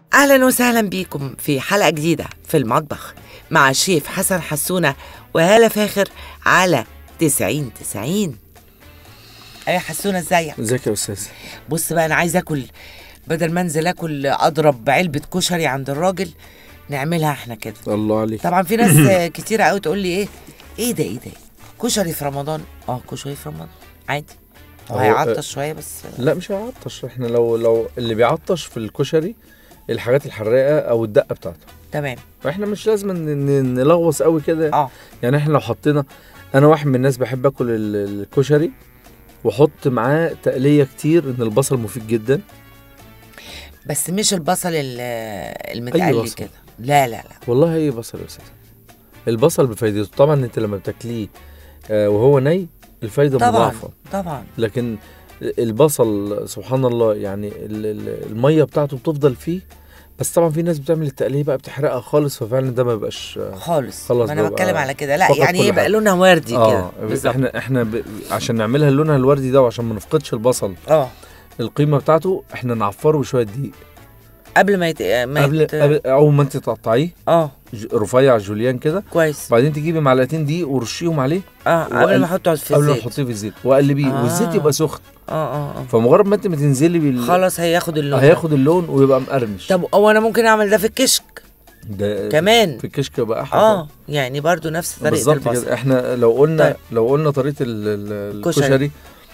اهلا وسهلا بيكم في حلقه جديده في المطبخ مع الشيف حسن حسونه وهاله فاخر على 90 90 ايه حسونه ازيك ازيك يا استاذ بص بقى انا عايز اكل بدل ما انزل اكل اضرب علبه كشري عند الراجل نعملها احنا كده الله عليك طبعا في ناس كتير قوي تقول لي ايه ايه ده ايه ده كشري في رمضان اه كشري في رمضان عادي هو هو- هيعطش شويه بس لا مش هيعطش احنا لو لو اللي بيعطش في الكشري الحاجات الحراقه او الدقه بتاعته تمام فاحنا مش لازم ن- ن- نلغوص قوي كده اه يعني احنا لو حطينا انا واحد من الناس بحب اكل ال- الكشري واحط معاه تقليه كتير ان البصل مفيد جدا بس مش البصل ال- المتقلي بصل. كده لا لا لا والله اي بصل يا استاذ البصل بفايدته طبعا انت لما بتاكليه آه، وهو ني الفايده طبعا مضاعفه طبعا لكن البصل سبحان الله يعني ال- ال- الميه بتاعته بتفضل فيه بس طبعا في ناس بتعمل التقليه بقى بتحرقها خالص ففعلا ده ما بيبقاش خالص خلاص ما انا بقى بتكلم على كده لا فقد يعني كل يبقى حاجة. لونها وردي كده اه بالظبط احنا احنا ب... عشان نعملها لونها الوردي ده وعشان ما نفقدش البصل اه القيمه بتاعته احنا نعفره بشويه دقيق قبل ما يت... ما قبل, يت... قبل اول ما انت تقطعيه اه ج- رفيع جوليان كده كويس وبعدين تجيبي معلقتين دقيق ورشيهم عليه اه قبل وقل- ما احطه في قبل ما الزيت تحطيه في الزيت وقلبيه آه. والزيت يبقى سخن اه اه اه فمجرد ما انت ما تنزلي بال... خلاص هياخد اللون هياخد اللون ويبقى مقرمش طب هو انا ممكن اعمل ده في الكشك ده كمان في الكشك يبقى احلى اه يعني برضو نفس طريقه بالظبط البصل كده احنا لو قلنا طيب. طيب. لو قلنا طريقه ال- ال- كشري. الكشري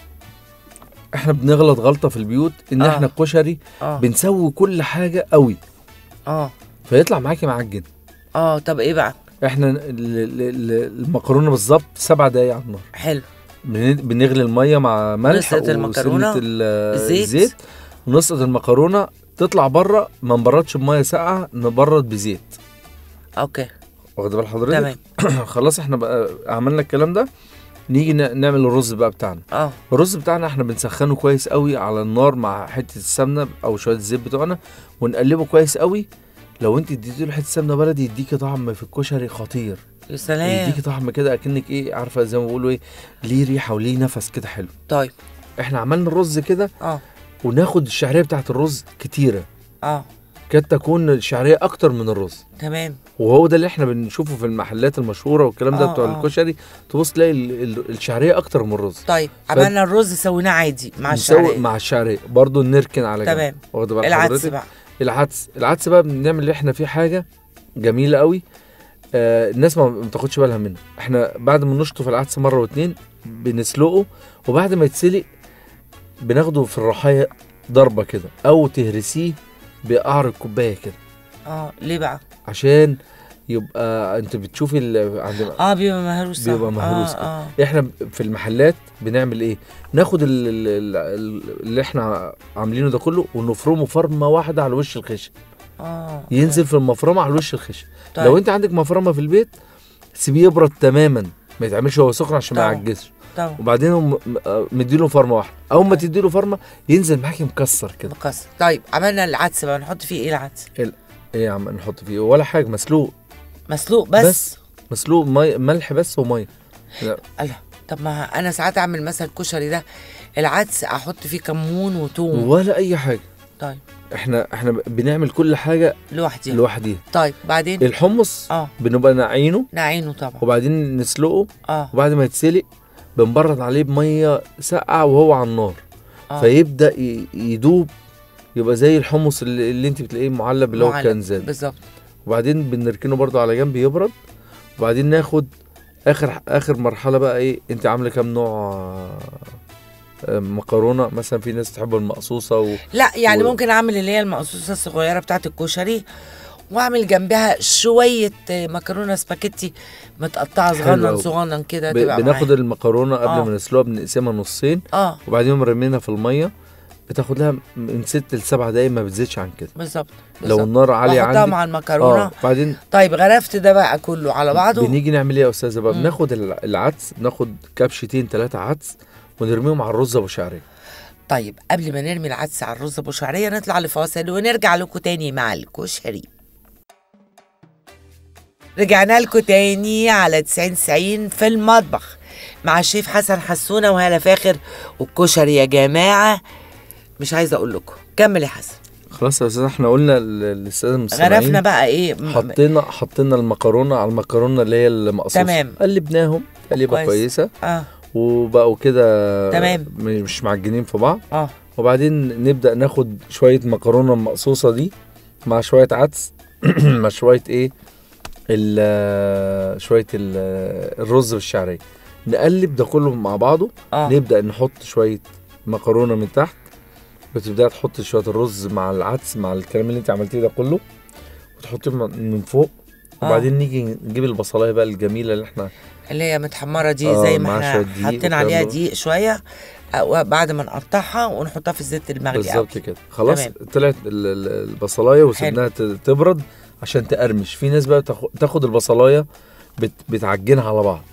احنا بنغلط غلطه في البيوت ان آه. آه. احنا الكشري اه بنسوي كل حاجه قوي اه فيطلع معاكي معجن اه طب ايه بقى احنا ال- ال- ال- المكرونه بالظبط سبع دقايق على النار حلو بن- بنغلي الميه مع ملح نسلق المكرونة، وسنة ال- الزيت. الزيت ونسقط المكرونه تطلع بره ما نبردش بميه ساقعه نبرد بزيت اوكي واخد بال حضرتك تمام خلاص احنا بقى عملنا الكلام ده نيجي ن- نعمل الرز بقى بتاعنا اه الرز بتاعنا احنا بنسخنه كويس قوي على النار مع حته السمنه او شويه الزيت بتوعنا ونقلبه كويس قوي لو انت اديتي له حته سمنه بلدي يديكي طعم في الكشري خطير يا سلام يديكي طعم كده اكنك ايه عارفه زي ما بيقولوا ايه ليه ريحه وليه نفس كده حلو طيب احنا عملنا الرز كده اه وناخد الشعريه بتاعت الرز كتيره اه كاد تكون الشعريه اكتر من الرز تمام وهو ده اللي احنا بنشوفه في المحلات المشهوره والكلام ده آه، بتوع آه. الكشري تبص تلاقي ال- ال- الشعريه اكتر من الرز طيب عملنا الرز سويناه عادي مع نسوي الشعريه مع الشعريه برضه نركن على جنب تمام. واخد بال العدس حضرتك؟ بقى العدس العدس بقى بنعمل اللي احنا فيه حاجه جميله قوي آه الناس ما ما بتاخدش بالها منه احنا بعد ما نشطف العدس مره واتنين بنسلقه وبعد ما يتسلق بناخده في الرحاية ضربه كده او تهرسيه بقعر الكوبايه كده اه ليه بقى عشان يبقى انت بتشوفي ال- عند اه بيبقى مهروس صح. بيبقى مهروس اه, كده. آه. احنا في المحلات بنعمل ايه ناخد ال- ال- ال- اللي احنا عاملينه ده كله ونفرمه فرمه واحده على وش الخشن اه ينزل في المفرمه على وش الخشن طيب. لو انت عندك مفرمه في البيت سيبيه يبرد تماما ما يتعملش هو سخن عشان ما طبعا. يعجزش طبعا وبعدين م- م- آه، مديله فرمه واحده اول ما تديله فرمه ينزل معاكي مكسر كده مكسر طيب عملنا العدس بقى نحط فيه ايه العدس ايه يا عم نحط فيه ولا حاجه مسلوق مسلوق بس, بس. مسلوق مي ملح بس وميه لا الله طب ما انا ساعات اعمل مثلا الكشري ده العدس احط فيه كمون وتوم ولا اي حاجه طيب احنا احنا بنعمل كل حاجه لوحدي لوحديها طيب بعدين الحمص اه بنبقى نعينه نعينه طبعا وبعدين نسلقه اه وبعد ما يتسلق بنبرد عليه بميه ساقعه وهو على النار اه فيبدا ي- يدوب يبقى زي الحمص اللي, اللي انت بتلاقيه معلب اللي هو معلب. كنزات بالظبط وبعدين بنركنه برضو على جنب يبرد وبعدين ناخد اخر اخر مرحله بقى ايه انت عامله كام نوع آه، مكرونه مثلا في ناس تحب المقصوصه و... لا يعني و- ممكن اعمل اللي هي المقصوصه الصغيره بتاعت الكشري واعمل جنبها شويه آه، مكرونه سباكيتي متقطعه حلو صغنن أوي. صغنن كده ب... تبقى بناخد معايا. المكرونه قبل آه. ما نسلقها بنقسمها نصين اه وبعدين رمينا في الميه بتاخد لها من ست لسبع دقايق ما بتزيدش عن كده بالظبط لو بالظبط. النار عاليه واحطها عندك مع المكرونه اه بعدين طيب غرفت ده بقى كله على بعضه بنيجي نعمل ايه يا استاذه بقى مم. بناخد الع- العدس بناخد كبشتين ثلاثه عدس ونرميهم على الرز ابو شعريه طيب قبل ما نرمي العدس على الرز ابو شعريه نطلع لفاصل ونرجع لكم تاني مع الكشري رجعنا لكم تاني على 90 90 في المطبخ مع الشيف حسن حسونه وهلا فاخر والكشري يا جماعه مش عايزه اقول لكم كمل يا حسن خلاص يا استاذ احنا قلنا ل- للساده المستمعين غرفنا بقى ايه م- حطينا حطينا المكرونه على المكرونه اللي هي المقصوصه تمام. قلبناهم تقليبه كويس. كويسه اه وبقوا كده تمام. م- مش معجنين في بعض اه وبعدين نبدا ناخد شويه مكرونه المقصوصه دي مع شويه عدس مع شويه ايه ال- شويه ال- الرز بالشعريه نقلب ده كله مع بعضه اه نبدا نحط شويه مكرونه من تحت وتبدا تحط شويه الرز مع العدس مع الكلام اللي انت عملتيه ده كله وتحطيه من من فوق آه. وبعدين نيجي نجيب البصلايه بقى الجميله اللي احنا اللي هي متحمره دي آه، زي مع ما شوية احنا دقيق حاطين والكلام عليها ده. دقيق شويه أو بعد ما نقطعها ونحطها في الزيت المغلي بالظبط قوي. كده خلاص تمام. طلعت ال- ال- البصلايه وسيبناها ت- تبرد عشان تقرمش في ناس بقى تاخ- تاخد البصلايه بت بتعجنها على بعض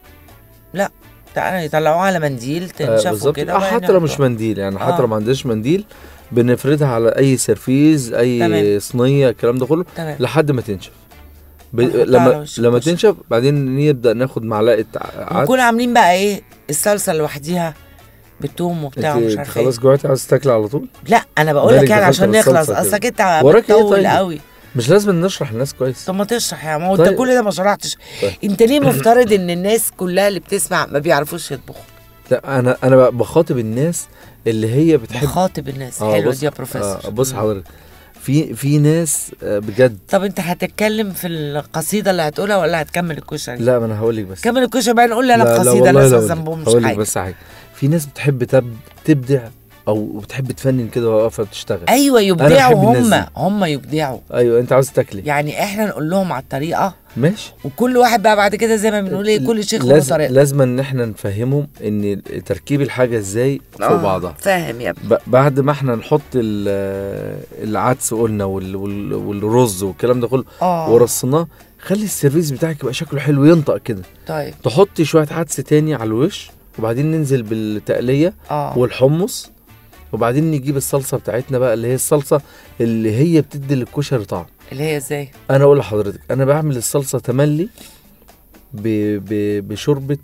تعالى يطلعوها على منديل آه تنشف بالظبط وكده آه وبعدين حتى لو مش يحطوها. منديل يعني حتى آه. لو ما عندناش منديل بنفردها على اي سرفيز اي تمام. صينيه الكلام ده كله تمام لحد ما تنشف ب... ونحطها على لما وش لما الكشري. تنشف بعدين نبدا ناخد معلقه ع- عدس ونكون عاملين بقى ايه الصلصه لوحديها بالثوم وبتاع ومش انت عارفه ايه خلاص جوعتي عايز تاكلي على طول لا انا بقول مالك لك يعني دخلت عشان بالصلصة نخلص كده؟ اصلك انت وراك ايه بتطول طيب؟ قوي مش لازم نشرح للناس كويس طب ما تشرح يا ما هو انت طيب. كل ده ما شرحتش طيب. انت ليه مفترض ان الناس كلها اللي بتسمع ما بيعرفوش يطبخوا لا انا انا بقى بخاطب الناس اللي هي بتحب بخاطب الناس آه، حلوه بص- دي يا بروفيسور آه بص مم. حضرتك في في ناس آه، بجد طب انت هتتكلم في القصيده اللي هتقولها ولا هتكمل الكشري لا ما انا هقول لك بس كمل الكشري بقى نقول لي انا لا لا القصيده والله لسه لا أقول لك. ذنبهم مش هقول لك حاجه بس حاجه في ناس بتحب تب... تبدع او بتحب تفنن كده واقفه بتشتغل ايوه أحب يبدعوا الناس هم دي. هم يبدعوا ايوه انت عاوز تاكلي يعني احنا نقول لهم على الطريقه ماشي وكل واحد بقى بعد كده زي ما بنقول ايه كل شيخ له لازم طريقته لازم ان احنا نفهمهم ان تركيب الحاجه ازاي فوق آه، بعضها فاهم يا ابني ب- بعد ما احنا نحط ال- العدس قلنا وال... وال... والرز والكلام ده كله اه ورصيناه خلي السيرفيس بتاعك يبقى شكله حلو ينطق كده طيب تحطي شويه عدس تاني على الوش وبعدين ننزل بالتقليه اه والحمص وبعدين نجيب الصلصه بتاعتنا بقى اللي هي الصلصه اللي هي بتدي للكشري طعم اللي هي ازاي انا اقول لحضرتك انا بعمل الصلصه تملي ب... ب... بشوربه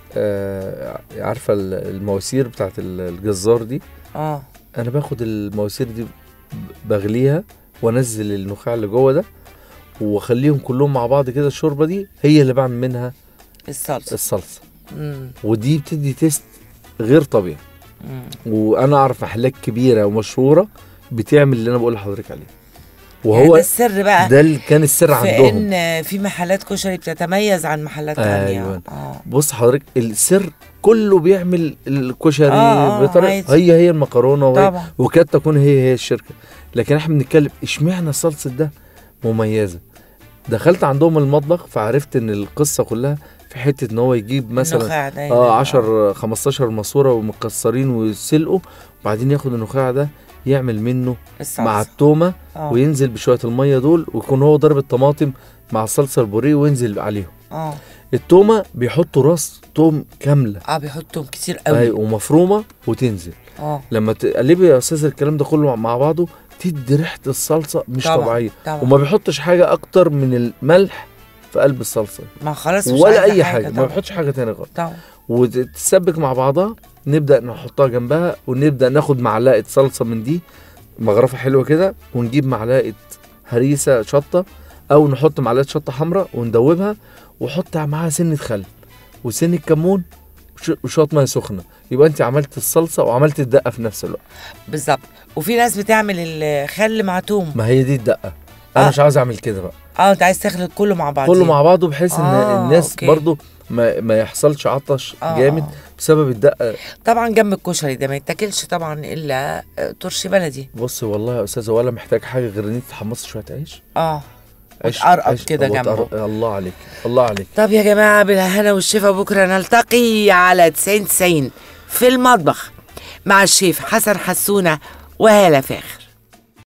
آه عارفه ال- المواسير بتاعت ال- الجزار دي اه انا باخد المواسير دي ب- بغليها وانزل النخاع اللي جوه ده واخليهم كلهم مع بعض كده الشوربه دي هي اللي بعمل منها الصلصه الصلصه امم ودي بتدي تيست غير طبيعي أمم. وانا اعرف محلات كبيره ومشهوره بتعمل اللي انا بقول لحضرتك عليه يعني وهو ده السر بقى ده اللي كان السر في عندهم ان في محلات كشري بتتميز عن محلات تانية أيوة. اه بص حضرتك السر كله بيعمل الكشري آه، آه، بطريقه عادي. هي هي المكرونه وهي طبعا وكاد تكون هي هي الشركه لكن احنا بنتكلم اشمعنى الصلصه ده مميزه دخلت عندهم المطبخ فعرفت ان القصه كلها في حته ان هو يجيب مثلا النخاع دايما اه 10 15 ماسوره ومكسرين ويسلقوا وبعدين ياخد النخاع ده يعمل منه الصلصة. مع التومه اه وينزل بشويه الميه دول ويكون هو ضرب الطماطم مع الصلصه البوريه وينزل عليهم اه التومه بيحطوا راس توم كامله اه بيحطهم كتير قوي ايوه ومفرومه وتنزل اه لما تقلبي يا استاذ الكلام ده كله مع بعضه تدي ريحه الصلصه مش طبعا، طبيعيه طبعا وما بيحطش حاجه اكتر من الملح في قلب الصلصه ما خلاص مش ولا عايزة اي حاجه ما طبعا. بيحطش حاجه تانية خالص طبعا وتتسبك مع بعضها نبدا نحطها جنبها ونبدا ناخد معلقه صلصه من دي مغرفه حلوه كده ونجيب معلقه هريسه شطه او نحط معلقه شطه حمراء وندوبها وحط معاها سنه خل وسنه كمون وش- وشويه ميه سخنه يبقى انت عملت الصلصه وعملت الدقه في نفس الوقت بالظبط وفي ناس بتعمل الخل مع توم ما هي دي الدقه انا آه. مش عاوز اعمل كده بقى اه انت عايز تخلط كله مع بعض كله مع بعضه بحيث ان آه، الناس أوكي. برضو ما, ما يحصلش عطش آه، جامد آه. بسبب الدقه طبعا جنب الكشري ده ما يتاكلش طبعا الا آه، ترشي بلدي بص والله يا استاذه ولا محتاج حاجه غير ان انت تحمصي شويه عيش اه عيش وتقرقط عيش- كده وتقرقط. جنبه. الله عليك الله عليك طب يا جماعة بالهنا والشفا بكرة نلتقي على 90 90 في المطبخ مع الشيف حسن حسونة وهالة فاخر